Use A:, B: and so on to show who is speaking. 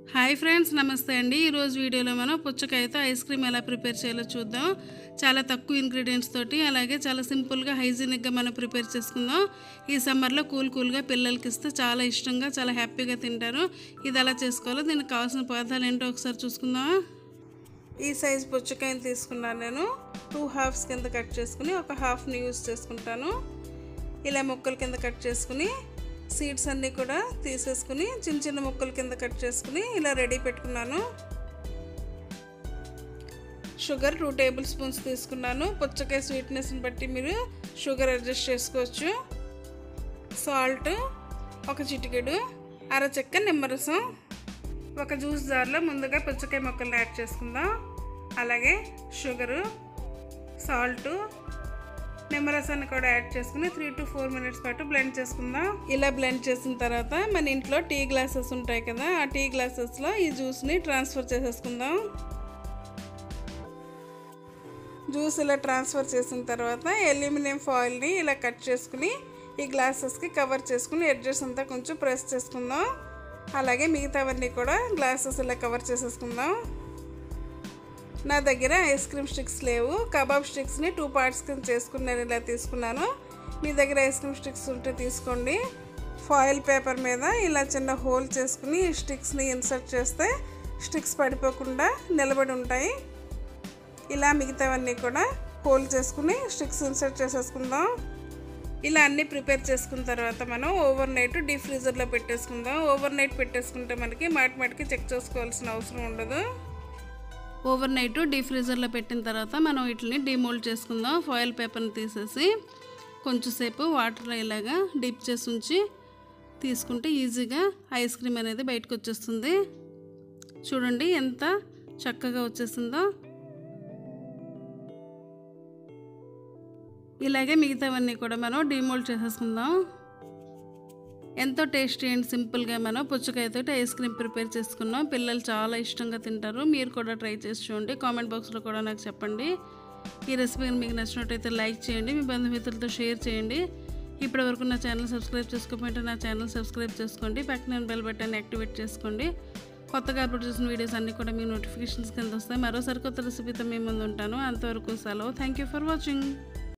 A: hi friends నమస్తే అండి ఈరోజు వీడియోలో మనం పుచ్చకాయతో ఐస్ క్రీమ్ ఎలా ప్రిపేర్ చేయాలో చూద్దాం చాలా తక్కువ ఇంగ్రీడియంట్స్ తోటి అలాగే చాలా సింపుల్గా హైజీనిక్గా మనం ప్రిపేర్ చేసుకుందాం ఈ సమ్మర్లో కూల్ కూల్గా పిల్లలకి ఇస్తే చాలా ఇష్టంగా చాలా హ్యాపీగా తింటారు ఇది ఎలా చేసుకోవాలో దీనికి కావాల్సిన పదార్థాలు ఏంటో ఒకసారి చూసుకుందాం ఈ సైజ్ పుచ్చకాయని తీసుకున్నాను నేను టూ హాఫ్స్ కింద కట్ చేసుకుని ఒక హాఫ్ని యూస్ చేసుకుంటాను ఇలా ముక్కల కింద కట్ చేసుకుని సీడ్స్ అన్నీ కూడా తీసేసుకుని చిన్న చిన్న ముక్కల కింద కట్ చేసుకుని ఇలా రెడీ పెట్టుకున్నాను షుగర్ టూ టేబుల్ స్పూన్స్ తీసుకున్నాను పుచ్చకాయ స్వీట్నెస్ని బట్టి మీరు షుగర్ అడ్జస్ట్ చేసుకోవచ్చు సాల్ట్ ఒక చిటికెడు అరచెక్క నిమ్మరసం ఒక జ్యూస్ జార్లో ముందుగా పుచ్చకాయ ముక్కల్ని యాడ్ చేసుకుందాం అలాగే షుగరు సాల్టు నిమ్మరసాన్ని కూడా యాడ్ చేసుకుని త్రీ టు ఫోర్ మినిట్స్ పాటు బ్లెండ్ చేసుకుందాం ఇలా బ్లెండ్ చేసిన తర్వాత మన ఇంట్లో టీ గ్లాసెస్ ఉంటాయి కదా ఆ టీ గ్లాసెస్లో ఈ జ్యూస్ని ట్రాన్స్ఫర్ చేసేసుకుందాం జ్యూస్ ఇలా ట్రాన్స్ఫర్ చేసిన తర్వాత అల్యూమినియం ఫాయిల్ని ఇలా కట్ చేసుకుని ఈ గ్లాసెస్కి కవర్ చేసుకుని ఎడ్జెస్ అంతా కొంచెం ప్రెస్ చేసుకుందాం అలాగే మిగతావన్నీ కూడా గ్లాసెస్ ఇలా కవర్ చేసేసుకుందాం నా దగ్గర ఐస్ క్రీమ్ స్టిక్స్ లేవు కబాబ్ స్టిక్స్ని టూ పార్ట్స్ కింద చేసుకుని నేను ఇలా తీసుకున్నాను మీ దగ్గర ఐస్ క్రీమ్ స్టిక్స్ ఉంటే తీసుకోండి ఫాయిల్ పేపర్ మీద ఇలా చిన్న హోల్ చేసుకుని ఈ స్టిక్స్ని ఇన్సర్ట్ చేస్తే స్టిక్స్ పడిపోకుండా నిలబడి ఉంటాయి ఇలా మిగతావన్నీ కూడా హోల్ చేసుకుని స్టిక్స్ ఇన్సర్ట్ చేసేసుకుందాం ఇలా అన్నీ ప్రిపేర్ చేసుకున్న తర్వాత మనం ఓవర్ నైట్ డీప్ ఫ్రీజర్లో పెట్టేసుకుందాం ఓవర్ నైట్ పెట్టేసుకుంటే మనకి మాటి మాటికి చెక్ చేసుకోవాల్సిన అవసరం ఉండదు ఓవర్ నైట్ డీ ఫ్రీజర్లో పెట్టిన తర్వాత మనం వీటిని డిమోల్డ్ చేసుకుందాం ఫాయిల్ పేపర్ని తీసేసి కొంచెంసేపు వాటర్లో ఇలాగా డిప్ చేసి ఉంచి తీసుకుంటే ఈజీగా ఐస్ క్రీమ్ అనేది బయటకు వచ్చేస్తుంది చూడండి ఎంత చక్కగా వచ్చేసిందో ఇలాగే మిగతావన్నీ కూడా మనం డిమోల్డ్ చేసేసుకుందాం ఎంతో టేస్టీ అండ్ సింపుల్గా మనం పుచ్చకాయతో ఐస్ క్రీమ్ ప్రిపేర్ చేసుకున్నాం పిల్లలు చాలా ఇష్టంగా తింటారు మీరు కూడా ట్రై చేసి చూడండి కామెంట్ బాక్స్లో కూడా నాకు చెప్పండి ఈ రెసిపీ మీకు నచ్చినట్టయితే లైక్ చేయండి మీ బంధుమిత్రులతో షేర్ చేయండి ఇప్పటివరకు నా ఛానల్ సబ్స్క్రైబ్ చేసుకోకపోతే నా ఛానల్ సబ్స్క్రైబ్ చేసుకోండి పక్కన బెల్ బటన్ యాక్టివేట్ చేసుకోండి కొత్తగా అప్లోడ్ చేసిన వీడియోస్ అన్నీ కూడా మీ నోటిఫికేషన్స్ కింద వస్తాయి మరోసారి కొత్త రెసిపీతో మీ ముందు ఉంటాను అంతవరకు సెలవు థ్యాంక్ యూ ఫర్ వాచింగ్